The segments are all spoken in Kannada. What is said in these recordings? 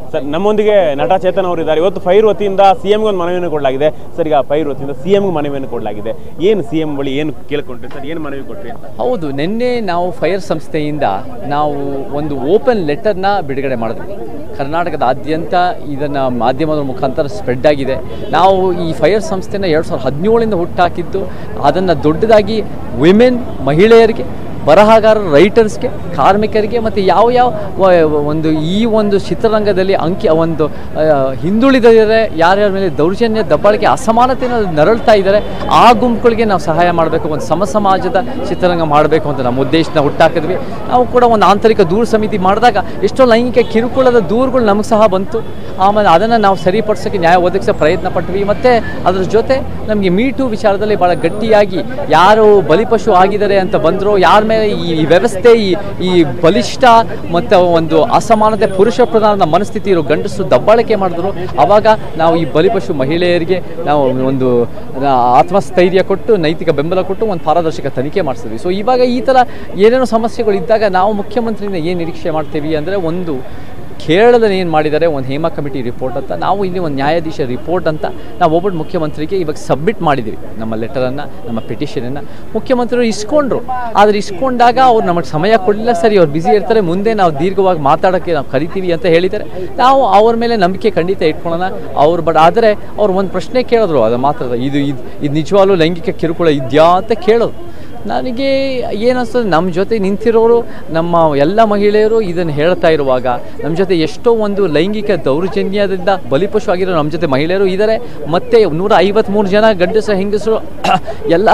ಸರ್ ನಮ್ಮೊಂದಿಗೆ ನಟ ಚೇತನ್ ಅವರು ಇದ್ದಾರೆ ಇವತ್ತು ಫೈರ್ ವತಿಯಿಂದ ಸಿಎಂಗೆ ಒಂದು ಮನವಿಯನ್ನು ಕೊಡಲಾಗಿದೆ ಸರ್ ಈಗ ಫೈರ್ ವತಿಯಿಂದ ಸಿಎಂಗೆ ಮನವಿಯನ್ನು ಕೊಡಲಾಗಿದೆ ಏನು ಸಿಎಂ ಬಳಿ ಏನು ಕೇಳ್ಕೊಂಡ್ರಿ ಸರ್ ಏನು ಮನವಿ ಕೊಟ್ರಿ ಅಂತ ಹೌದು ನಿನ್ನೆ ನಾವು ಫೈರ್ ಸಂಸ್ಥೆಯಿಂದ ನಾವು ಒಂದು ಓಪನ್ ಲೆಟರ್ನ ಬಿಡುಗಡೆ ಮಾಡಿದ್ವಿ ಕರ್ನಾಟಕದಾದ್ಯಂತ ಇದನ್ನು ಮಾಧ್ಯಮದ ಮುಖಾಂತರ ಸ್ಪ್ರೆಡ್ ಆಗಿದೆ ನಾವು ಈ ಫೈರ್ ಸಂಸ್ಥೆನ ಎರಡು ಸಾವಿರದ ಹದಿನೇಳರಿಂದ ಹುಟ್ಟಾಕಿದ್ದು ಅದನ್ನು ದೊಡ್ಡದಾಗಿ ವಿಮೆನ್ ಮಹಿಳೆಯರಿಗೆ ಬರಹಗಾರರು ರೈಟರ್ಸ್ಗೆ ಕಾರ್ಮಿಕರಿಗೆ ಮತ್ತು ಯಾವ ಯಾವ ವ- ಒಂದು ಈ ಒಂದು ಚಿತ್ರರಂಗದಲ್ಲಿ ಅಂಕಿ ಒಂದು ಆ, ಹಿಂದುಳಿದಿದ್ದಾರೆ ಯಾರ್ಯಾರ ಮೇಲೆ ದೌರ್ಜನ್ಯ ದಬ್ಬಾಳಿಕೆ ಅಸಮಾನತೆಯನ್ನು ನರಳ್ತಾ ಇದ್ದಾರೆ ಆ ಗುಂಪುಗಳಿಗೆ ನಾವು ಸಹಾಯ ಮಾಡಬೇಕು ಒಂದು ಸಮ ಸಮಾಜದ ಚಿತ್ರರಂಗ ಮಾಡಬೇಕು ಅಂತ ನಮ್ಮ ಉದ್ದೇಶನ ಹುಟ್ಟಾಕಿದ್ವಿ ನಾವು ಕೂಡ ಒಂದು ಆಂತರಿಕ ದೂರು ಸಮಿತಿ ಮಾಡಿದಾಗ ಎಷ್ಟೋ ಲೈಂಗಿಕ ಕಿರುಕುಳದ ದೂರುಗಳು ನಮಗೆ ಸಹ ಬಂತು ಆಮೇಲೆ ಅದನ್ನು ನಾವು ಸರಿಪಡಿಸೋಕ್ಕೆ ನ್ಯಾಯ ಒದಗಿಸೋ ಪ್ರಯತ್ನ ಪಟ್ವಿ ಮತ್ತು ಅದ್ರ ಜೊತೆ ನಮಗೆ ಮೀಟು ವಿಚಾರದಲ್ಲಿ ಭಾಳ ಗಟ್ಟಿಯಾಗಿ ಯಾರು ಬಲಿಪಶು ಆಗಿದ್ದಾರೆ ಅಂತ ಬಂದರೂ ಯಾರ ಮೇಲೆ ಈ ಈ ವ್ಯವಸ್ಥೆ ಈ ಈ ಬಲಿಷ್ಠ ಮತ್ತು ಒಂದು ಅಸಮಾನತೆ ಪುರುಷ ಪ್ರಧಾನದ ಮನಸ್ಥಿತಿ ಇರೋ ಗಂಡಸರು ದಬ್ಬಾಳಿಕೆ ಮಾಡಿದ್ರು ಆವಾಗ ನಾವು ಈ ಬಲಿಪಶು ಮಹಿಳೆಯರಿಗೆ ನಾವು ಒಂದು ಆ, ಆತ್ಮಸ್ಥೈರ್ಯ ಕೊಟ್ಟು ನೈತಿಕ ಬೆಂಬಲ ಕೊಟ್ಟು ಒಂದು ಪಾರದರ್ಶಕ ತನಿಖೆ ಮಾಡಿಸಿದ್ವಿ ಸೊ ಇವಾಗ ಈ ಥರ ಏನೇನೋ ಸಮಸ್ಯೆಗಳು ಇದ್ದಾಗ ನಾವು ಮುಖ್ಯಮಂತ್ರಿಯಿಂದ ಏನು ನಿರೀಕ್ಷೆ ಮಾಡ್ತೀವಿ ಅಂದರೆ ಒಂದು ಕೇರಳದಲ್ಲಿ ಏನು ಮಾಡಿದ್ದಾರೆ ಒಂದು ಹೇಮಾ ಕಮಿಟಿ ರಿಪೋರ್ಟ್ ಅಂತ ನಾವು ಇಲ್ಲಿ ಒಂದು ನ್ಯಾಯಾಧೀಶ ರಿಪೋರ್ಟ್ ಅಂತ ನಾವು ಒಬ್ಬಟ್ಟು ಮುಖ್ಯಮಂತ್ರಿಗೆ ಇವಾಗ ಸಬ್ಮಿಟ್ ಮಾಡಿದ್ದೀವಿ ನಮ್ಮ ಲೆಟರನ್ನು ನಮ್ಮ ಪಿಟಿಷನನ್ನು ಮುಖ್ಯಮಂತ್ರಿಗಳು ಇಸ್ಕೊಂಡ್ರು ಆದರೆ ಇಸ್ಕೊಂಡಾಗ ಅವ್ರು ನಮಗೆ ಸಮಯ ಕೊಡಲಿಲ್ಲ ಸರಿ ಅವ್ರು ಬ್ಯುಸಿ ಇರ್ತಾರೆ ಮುಂದೆ ನಾವು ದೀರ್ಘವಾಗಿ ಮಾತಾಡೋಕ್ಕೆ ನಾವು ಕರಿತೀವಿ ಅಂತ ಹೇಳಿದ್ದಾರೆ ನಾವು ಅವ್ರ ಮೇಲೆ ನಂಬಿಕೆ ಖಂಡಿತ ಇಟ್ಕೊಳ್ಳೋಣ ಅವ್ರು ಬಟ್ ಆದರೆ ಅವ್ರು ಒಂದು ಪ್ರಶ್ನೆ ಕೇಳಿದ್ರು ಅದು ಮಾತ್ರ ಇದು ಇದು ಇದು ನಿಜವಾಗ್ಲೂ ಲೈಂಗಿಕ ಕಿರುಕುಳ ಇದೆಯಾ ಅಂತ ಕೇಳೋದು ನನಗೆ ಏನಿಸ್ತದೆ ನಮ್ಮ ಜೊತೆ ನಿಂತಿರೋರು ನಮ್ಮ ಎಲ್ಲ ಮಹಿಳೆಯರು ಇದನ್ನು ಹೇಳ್ತಾ ಇರುವಾಗ ನಮ್ಮ ಜೊತೆ ಎಷ್ಟೋ ಒಂದು ಲೈಂಗಿಕ ದೌರ್ಜನ್ಯದಿಂದ ಬಲಿಪಶು ಆಗಿರೋ ನಮ್ಮ ಜೊತೆ ಮಹಿಳೆಯರು ಇದ್ದಾರೆ ಮತ್ತು ನೂರ ಐವತ್ತ್ಮೂರು ಜನ ಗಂಡಸರು ಹೆಂಗಸರು ಎಲ್ಲ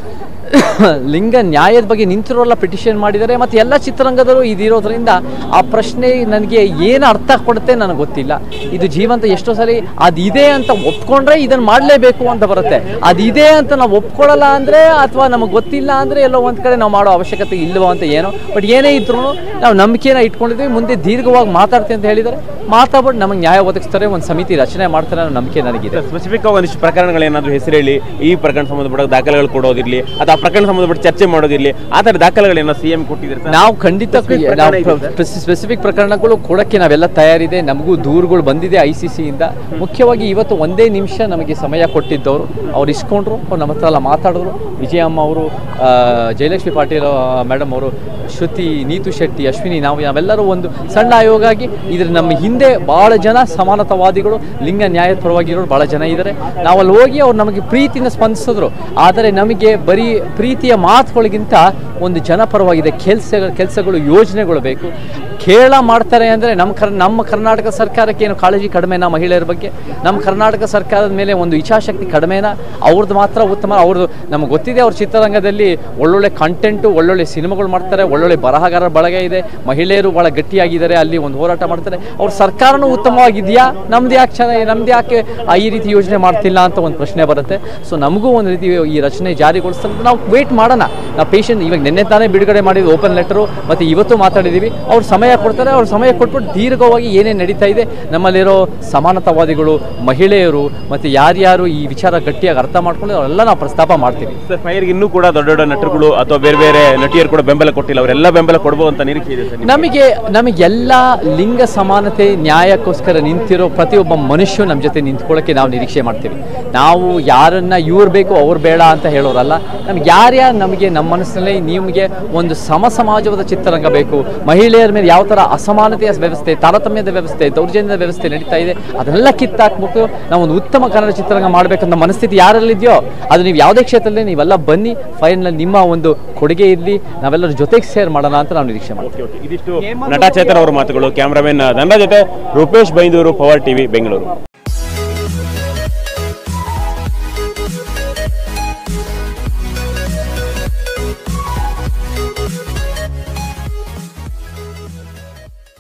ಲಿಂಗ ನ್ಯಾಯದ ಬಗ್ಗೆ ನಿಂತಿರೋಲ್ಲ ಪಿಟಿಷನ್ ಮಾಡಿದ್ದಾರೆ ಮತ್ತು ಎಲ್ಲ ಚಿತ್ರರಂಗದಲ್ಲೂ ಇದಿರೋದ್ರಿಂದ ಆ ಪ್ರಶ್ನೆ ನನಗೆ ಏನು ಅರ್ಥ ಕೊಡುತ್ತೆ ನನಗೆ ಗೊತ್ತಿಲ್ಲ ಇದು ಜೀವಂತ ಎಷ್ಟೋ ಸಲ ಅದಿದೆ ಅಂತ ಒಪ್ಕೊಂಡ್ರೆ ಇದನ್ನು ಮಾಡಲೇಬೇಕು ಅಂತ ಬರುತ್ತೆ ಅದಿದೆ ಅಂತ ನಾವು ಒಪ್ಕೊಳ್ಳಲ್ಲ ಅಂದರೆ ಅಥವಾ ನಮಗೆ ಗೊತ್ತಿಲ್ಲ ಅಂದರೆ ಎಲ್ಲೋ ಒಂದು ಕಡೆ ನಾವು ಮಾಡೋ ಅವಶ್ಯಕತೆ ಇಲ್ಲವೋ ಅಂತ ಏನೋ ಬಟ್ ಏನೇ ಇದ್ರೂ ನಾವು ನಂಬಿಕೆನ ಇಟ್ಕೊಂಡಿದ್ವಿ ಮುಂದೆ ದೀರ್ಘವಾಗಿ ಮಾತಾಡ್ತೀವಿ ಅಂತ ಹೇಳಿದ್ದಾರೆ ಮಾತಾಡ್ಬಿಟ್ಟು ನಮಗೆ ನ್ಯಾಯ ಒದಗಿಸ್ತಾರೆ ಒಂದು ಸಮಿತಿ ರಚನೆ ಮಾಡ್ತಾರೆ ಅನ್ನೋ ನಂಬಿಕೆ ನನಗಿದೆ ಸ್ಪೆಸಿಫಿಕ್ ಆಗಿ ಒಂದಿಷ್ಟು ಪ್ರಕರಣಗಳೇನಾದರೂ ಹೆಸರು ಹೇಳಿ ಈ ಪ್ರಕರಣ ಸಂಬಂಧಪಟ್ಟ ದಾಖಲೆಗಳು ಕೊಡೋದಿರಲಿ ಅಥವಾ ಆ ಪ್ರಕರಣ ಸಂಬಂಧಪಟ್ಟ ಚರ್ಚೆ ಮಾಡೋದಿರಲಿ ಆ ಥರ ದಾಖಲೆಗಳೇನೋ ಸಿ ಎಂ ಕೊಟ್ಟಿದ್ದಾರೆ ಸರ್ ನಾವು ಖಂಡಿತ Specific ಪ್ರಕರಣ ಇದೆ ನಾವು ಸ್ಪೆಸಿಫಿಕ್ ಪ್ರಕರಣಗಳು ಕೊಡೋಕ್ಕೆ ನಾವೆಲ್ಲ ತಯಾರಿದೆ ನಮಗೂ ದೂರುಗಳು ಬಂದಿದೆ ಐ ಸಿ ಸಿಯಿಂದ ಮುಖ್ಯವಾಗಿ ಇವತ್ತು ಒಂದೇ ನಿಮಿಷ ನಮಗೆ ಸಮಯ ಕೊಟ್ಟಿದ್ದವರು ಅವ್ರು ಇಸ್ಕೊಂಡ್ರು ಅವ್ರು ನಮ್ಮ ಹತ್ರ ಎಲ್ಲ ಮಾತಾಡಿದ್ರು ವಿಜಯಮ್ಮ ಅವರು ಆ, ಜಯಲಕ್ಷ್ಮಿ ಪಾಟೀಲ್ ಮೇಡಮ್ ಅವರು ಶ್ರುತಿ ನೀತು ಶೆಟ್ಟಿ ಅಶ್ವಿನಿ ನಾವು ನಾವೆಲ್ಲರೂ ಒಂದು ಸಣ್ಣ ಆಯೋಗ ಆಗಿ ಇದ್ರ ನಮ್ಮ ಹಿಂದೆ ಭಾಳ ಜನ ಸಮಾನತಾವಾದಿಗಳು ಲಿಂಗ ನ್ಯಾಯದ ಪರವಾಗಿರೋರು ಭಾಳ ಜನ ಇದ್ದಾರೆ ನಾವು ಅಲ್ಲಿ ಹೋಗಿ ಅವ್ರು ನಮಗೆ ಪ್ರೀತಿನ ಸ್ಪಂದಿಸಿದ್ರು ಆದರೆ ನಮಗೆ ಬರೀ ಪ್ರೀತಿಯ ಮಾತುಗಳಿಗಿಂತ ಒಂದು ಜನಪರವಾಗಿದೆ ಕೆಲಸಗಳು ಕೆಲಸಗಳು ಯೋಜನೆಗಳು ಬೇಕು ಕೇರಳ ಮಾಡ್ತಾರೆ ಅಂದರೆ ನಮ್ಮ ಕರ್ ನಮ್ಮ ಕರ್ನಾಟಕ ಸರ್ಕಾರಕ್ಕೆ ಏನು ಕಾಳಜಿ ಕಡಿಮೆನಾ ಮಹಿಳೆಯರ ಬಗ್ಗೆ ನಮ್ಮ ಕರ್ನಾಟಕ ಸರ್ಕಾರದ ಮೇಲೆ ಒಂದು ಇಚ್ಛಾಶಕ್ತಿ ಕಡಿಮೆನಾ ಅವ್ರದ್ದು ಮಾತ್ರ ಉತ್ತಮ ಅವ್ರದ್ದು ನಮಗೆ ಗೊತ್ತಿದೆ ಅವ್ರ ಚಿತ್ರರಂಗದಲ್ಲಿ ಒಳ್ಳೊಳ್ಳೆ ಕಂಟೆಂಟು ಒಳ್ಳೊಳ್ಳೆ ಸಿನಿಮಾಗಳು ಮಾಡ್ತಾರೆ ಒಳ್ಳೊಳ್ಳೆ ಬರಹಗಾರರ ಬಳಗ ಇದೆ ಮಹಿಳೆಯರು ಭಾಳ ಗಟ್ಟಿಯಾಗಿದ್ದಾರೆ ಅಲ್ಲಿ ಒಂದು ಹೋರಾಟ ಮಾಡ್ತಾರೆ ಅವ್ರ ಸರ್ಕಾರನೂ ಉತ್ತಮವಾಗಿದೆಯಾ ನಮ್ದು ಯಾಕೆ ಚೆನ್ನಾಗಿ ನಮ್ದು ಯಾಕೆ ಆ ಈ ರೀತಿ ಯೋಜನೆ ಮಾಡ್ತಿಲ್ಲ ಅಂತ ಒಂದು ಪ್ರಶ್ನೆ ಬರುತ್ತೆ ಸೊ ನಮಗೂ ಒಂದು ರೀತಿ ಈ ರಚನೆ ಜಾರಿಗೊಳಿಸ್ತಾರೆ ನಾವು ವೇಟ್ ಮಾಡೋಣ ನಾವು ಪೇಷಂಟ್ ಇವಾಗ ನಿನ್ನೆ ತಾನೇ ಬಿಡುಗಡೆ ಮಾಡಿದ್ದು ಓಪನ್ ಲೆಟರು ಮತ್ತು ಇವತ್ತು ಮಾತಾಡಿದ್ದೀವಿ ಅವ್ರು ಸಮಯ ಕೊಡ್ತಾರೆ ಅವ್ರು ಸಮಯ ಕೊಟ್ಬಿಟ್ಟು ದೀರ್ಘವಾಗಿ ಏನೇನು ನಡೀತಾ ಇದೆ ನಮ್ಮಲ್ಲಿರೋ ಸಮಾನತಾವಾದಿಗಳು ಮಹಿಳೆಯರು ಮತ್ತು ಯಾರ್ಯಾರು ಈ ವಿಚಾರ ಗಟ್ಟಿಯಾಗಿ ಅರ್ಥ ಮಾಡ್ಕೊಂಡು ಅವರೆಲ್ಲ ನಾವು ಪ್ರಸ್ತಾಪ ಮಾಡ್ತೀವಿ ಸರ್ ಫೈರ್ಗೆ ಇನ್ನೂ ಕೂಡ ದೊಡ್ಡ ದೊಡ್ಡ ನಟರುಗಳು ಅಥವಾ ಬೇರೆ ಬೇರೆ ನಟಿಯರು ಕೂಡ ಬೆಂಬಲ ಕೊಟ್ಟಿಲ್ಲ ಅವರೆಲ್ಲ ಬೆಂಬಲ ಕೊಡ್ಬೋದು ಅಂತ ನಿರೀಕ್ಷೆ ಇದೆ ಸರ್ ನಿಮ್ಗೆ? ನಮಗೆ ನಮಗೆಲ್ಲ ಲಿಂಗ ಸಮಾನತೆ ನ್ಯಾಯಕ್ಕೋಸ್ಕರ ನಿಂತಿರೋ ಪ್ರತಿಯೊಬ್ಬ ಮನುಷ್ಯ ನಮ್ಮ ಜೊತೆ ನಿಂತ್ಕೊಳ್ಳೋಕ್ಕೆ ನಾವು ನಿರೀಕ್ಷೆ ಮಾಡ್ತೀವಿ ನಾವು ಯಾರನ್ನ ಇವ್ರು ಬೇಕು ಅವ್ರು ಬೇಡ ಅಂತ ಹೇಳೋರಲ್ಲ ನಮ್ಗೆ ಯಾರ್ಯಾರು ನಮಗೆ ನಮ್ಮ ಮನಸ್ಸಿನಲ್ಲಿ ನಿಮಗೆ ಒಂದು ಸಮ ಸಮಾಜವಾದ ಚಿತ್ರರಂಗ ಬೇಕು ಮಹಿಳೆಯರ ಮೇಲೆ ಯಾವ ಥರ ಅಸಮಾನತೆಯ ವ್ಯವಸ್ಥೆ ತಾರತಮ್ಯದ ವ್ಯವಸ್ಥೆ ದೌರ್ಜನ್ಯದ ವ್ಯವಸ್ಥೆ ನಡೀತಾ ಇದೆ ಅದನ್ನೆಲ್ಲ ಕಿತ್ತಾಕ್ಬಿಟ್ಟು ನಾವು ಒಂದು ಉತ್ತಮ ಕನ್ನಡ ಚಿತ್ರರಂಗ ಮಾಡಬೇಕಂತ ಮನಸ್ಥಿತಿ ಯಾರಲ್ಲಿದೆಯೋ ಅದು ನೀವು ಯಾವುದೇ ಕ್ಷೇತ್ರದಲ್ಲಿ ನೀವೆಲ್ಲ ಬನ್ನಿ ಫೈನಲ್ ನಿಮ್ಮ ಒಂದು ಕೊಡುಗೆ ಇರಲಿ ನಾವೆಲ್ಲರ ಜೊತೆಗೆ ಸೇರ್ ಮಾಡೋಣ ಅಂತ ನಾವು ನಿರೀಕ್ಷೆ ಮಾಡ್ತೀವಿ ಓಕೆ ಓಕೆ ಇದಿಷ್ಟು ನಟ ಚೇತನ್ ಅವರ ಮಾತುಗಳು ಕ್ಯಾಮ್ರಾಮನ್ ದಂಡ ಜೊತೆ ರೂಪೇಶ್ ಬೈಂದೂರು ಪವರ್ ಟಿವಿ ಬೆಂಗಳೂರು